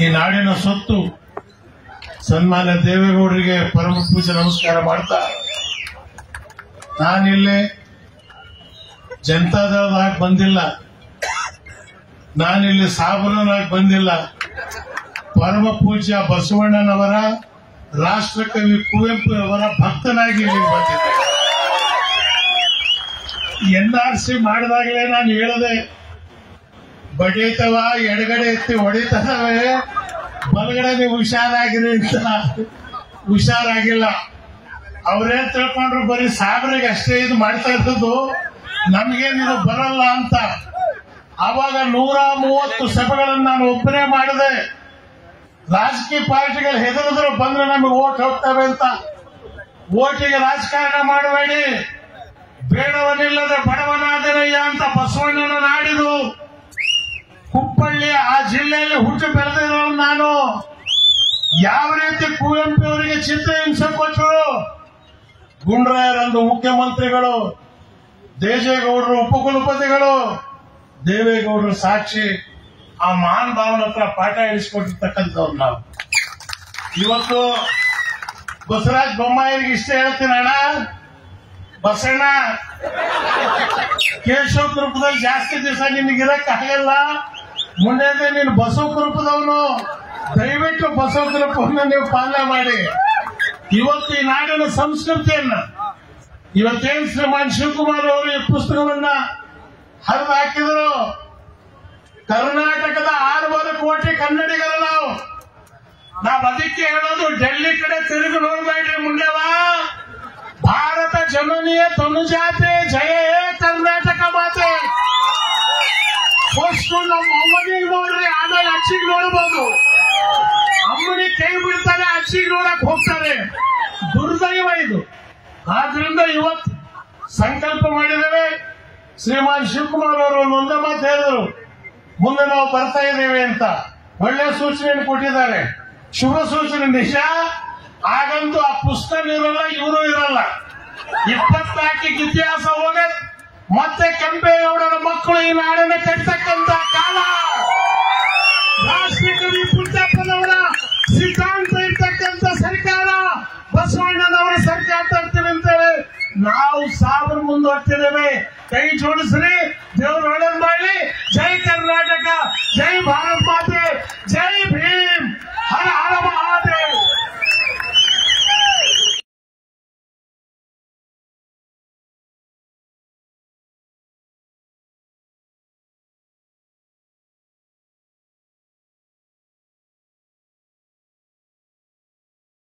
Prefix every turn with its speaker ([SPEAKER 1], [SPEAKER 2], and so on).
[SPEAKER 1] ಈ ನಾಡಿನ ಸೊತ್ತು ಸನ್ಮಾನ್ಯ ದೇವೇಗೌಡರಿಗೆ ಪರಮ ಪೂಜೆ ನಮಸ್ಕಾರ ಮಾಡ್ತಾ ನಾನಿಲ್ಲಿ ಜನತಾದಳದಾಗ ಬಂದಿಲ್ಲ ನಾನಿಲ್ಲಿ ಸಾಬರನಾಗಿ ಬಂದಿಲ್ಲ ಪರಮ ಪೂಜ್ಯ ಬಸವಣ್ಣನವರ ರಾಷ್ಟ್ರಕವಿ ಕುವೆಂಪು ಅವರ ಭಕ್ತನಾಗಿ ಇಲ್ಲಿ ಬಂದಿದ್ದೆ ಎನ್ ಆರ್ ಸಿ ಮಾಡಿದಾಗಲೇ ನಾನು ಹೇಳಿದೆ ಬಡೀತವ ಎಡಗಡೆ ಎತ್ತಿ ಹೊಡಿತವೆ ಬಲಗಡೆ ನೀವು ಹುಷಾರಾಗಿರಿ ಅಂತ ಹುಷಾರಾಗಿಲ್ಲ ಅವ್ರೇನ್ ತಿಳ್ಕೊಂಡ್ರು ಬರೀ ಸಾಬ್ರಿಗೆ ಅಷ್ಟೇ ಇದು ಮಾಡ್ತಾ ಇರೋದು ನಮ್ಗೇನಿದು ಬರಲ್ಲ ಅಂತ ಆವಾಗ ನೂರ ಮೂವತ್ತು ಸಭೆಗಳನ್ನು ನಾನು ಒಬ್ಬನೇ ಮಾಡಿದೆ ರಾಜಕೀಯ ಪಾರ್ಟಿಗಳು ಹೆದರಿದ್ರು ಬಂದ್ರೆ ನಮಗೆ ಓಟ್ ಹೋಗ್ತವೆ ಅಂತ ಓಟಿಗೆ ರಾಜಕಾರಣ ಮಾಡಬೇಡಿ ಬೇಡವನಿಲ್ಲದೆ ಬಡವನಾದರಯ್ಯ ಅಂತ ಬಸವಣ್ಣನ ನಾಡಿದು ಹುಬ್ಬಳ್ಳಿ ಆ ಜಿಲ್ಲೆಯಲ್ಲಿ ಹುಟ್ಟು ಬೆಳೆದಿರೋ ನಾನು ಯಾವ ರೀತಿ ಕುವೆಂಪು ಅವರಿಗೆ ಚಿತ್ರಹಿಂಸೆ ಕೊಟ್ಟರು ಗುಂಡ್ರಾಯರಂದು ಮುಖ್ಯಮಂತ್ರಿಗಳು ದೇಜೇಗೌಡರು ಉಪಕುಲಪತಿಗಳು ದೇವೇಗೌಡರು ಸಾಕ್ಷಿ ಆ ಮಹಾನ್ ಭಾವನ ಹತ್ರ ಪಾಠ ಹೇಳಿಸ್ಕೊಟ್ಟಿರ್ತಕ್ಕಂಥವ್ರು ನಾವು ಇವತ್ತು ಬಸವರಾಜ ಬೊಮ್ಮಾಯಿಗೆ ಇಷ್ಟ ಹೇಳ್ತೀನಿ ಅಣ್ಣ ಬಸಣ್ಣ ಕೇಶವ ಕೃಪದಲ್ಲಿ ಜಾಸ್ತಿ ದಿವಸ ನಿನಗಿರಕ್ ಆಗಲ್ಲ ಮುಂದೆ ನೀನು ಬಸವ ಕೃಪದವನು ದಯವಿಟ್ಟು ಬಸವ ಕೃಪವನ್ನು ನೀವು ಪಾಲನೆ ಮಾಡಿ ಇವತ್ತು ಈ ನಾಡಿನ ಸಂಸ್ಕೃತಿಯನ್ನ ಇವತ್ತೇನ್ ಶ್ರೀಮಾನ್ ಶಿವಕುಮಾರ್ ಅವರು ಈ ಪುಸ್ತಕವನ್ನ ಹರಿದು ಹಾಕಿದ್ರು ಕರ್ನಾಟಕದ ಆರೂವರೆ ಕೋಟಿ ಕನ್ನಡಿಗರು ನಾವು ನಾವ್ ಅದಕ್ಕೆ ಹೇಳೋದು ಡೆಲ್ಲಿ ಕಡೆ ತಿರುಗಿ ನೋಡ್ಬೇಡ್ರಿ ಮುಂಡೆವಾ ಭಾರತ ಜನನೀಯ ತನುಜಾತೆ ಜಯ ಹೇ ಕರ್ನಾಟಕ ಮಾತೆ ಫಸ್ಟ್ ನಮ್ಮ ಅಮ್ಮನಿಗೆ ನೋಡ್ರಿ ಆಮೇಲೆ ಅಚ್ಚಿಗೆ ನೋಡ್ಬೋದು ಅಮ್ಮನಿಗೆ ಕೈ ಬಿಡ್ತಾರೆ ಅಚ್ಚಿಗೆ ನೋಡಕ್ ಹೋಗ್ತಾರೆ ದುರ್ದೈವ ಇದು ಆದ್ರಿಂದ ಇವತ್ತು ಸಂಕಲ್ಪ ಮಾಡಿದ್ದೇವೆ ಶ್ರೀಮಾನ್ ಶಿವಕುಮಾರ್ ಅವರು ಒಂದೊಂದೇ ಮಾತು ಹೇಳಿದ್ರು ಮುಂದೆ ನಾವು ಬರ್ತಾ ಇದ್ದೇವೆ ಅಂತ ಒಳ್ಳೆ ಸೂಚನೆಯನ್ನು ಕೊಟ್ಟಿದ್ದಾರೆ ಶುಭ ಸೂಚನೆ ನಿಜ ಆಗಂತೂ ಆ ಪುಸ್ತಕ ಇರಲ್ಲ ಇವರು ಇರಲ್ಲ ಇಪ್ಪತ್ನಾಲ್ಕಿಗೆ ಇತಿಹಾಸ ಹೋಗತ್ ಮತ್ತೆ ಕೆಂಪೇಗೌಡರ ಮಕ್ಕಳು ಈ ನಾಡನ್ನು ಕಟ್ತಕ್ಕಂತ ಕಾಲ ರಾಷ್ಟ್ರಕವಿ ಪುಟ್ಟಪ್ಪನವರ ಸಿದ್ಧಾಂತ ಇರ್ತಕ್ಕಂಥ ಸರ್ಕಾರ ಬಸವಣ್ಣನವರ ಸರ್ಕಾರ ತರ್ತೀವಿ ಅಂತೇಳಿ ನಾವು ಸಾವಿರ ಮುಂದುವರ್ತಿದ್ದೇವೆ ಕೈ ಜೋಡಿಸ್ರಿ ದೇವರೊಳ